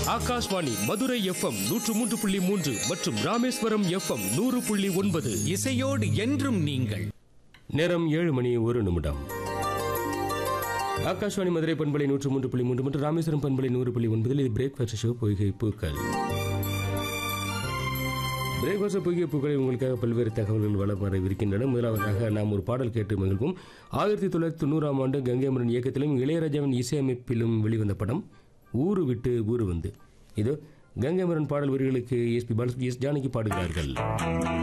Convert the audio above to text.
Akashvani Madurai FM நூற்று மூன்று புள்ளி மூன்று மற்றும் ராமேஸ்வரம் எஃப்எம் நூறு புள்ளி ஒன்பது இசையோடு என்றும் நீங்கள் நேரம் ஏழு மணி ஒரு நிமிடம் ஆகாஷ்வாணி மதுரை பண்பலை நூற்று மூன்று புள்ளி மூன்று மற்றும் ராமேஸ்வரம் பண்பலை நூறு புள்ளி ஒன்பதில் இது பிரேக்ஃபாஸ்ட் ஷோ பொய்கை பூக்கள் பிரேக்ஃபாஸ்ட் பொய்கை பூக்களில் உங்களுக்காக பல்வேறு தகவல்கள் வளம் வரவிருக்கின்றன முதலாவதாக நாம் ஒரு பாடல் கேட்டு மகிழ்வோம் ஆயிரத்தி தொள்ளாயிரத்தி தொண்ணூறாம் ஆண்டு கங்கைமரன் இயக்கத்திலும் இளையராஜாவின் இசையமைப்பிலும் வெளிவந்த படம் ஊரு விட்டு ஊரு வந்து இது கங்கைமரன் பாடல் வரிகளுக்கு எஸ்பி பாலசுப்ரமணியம் எஸ் ஜானகி பாடுகிறார்கள்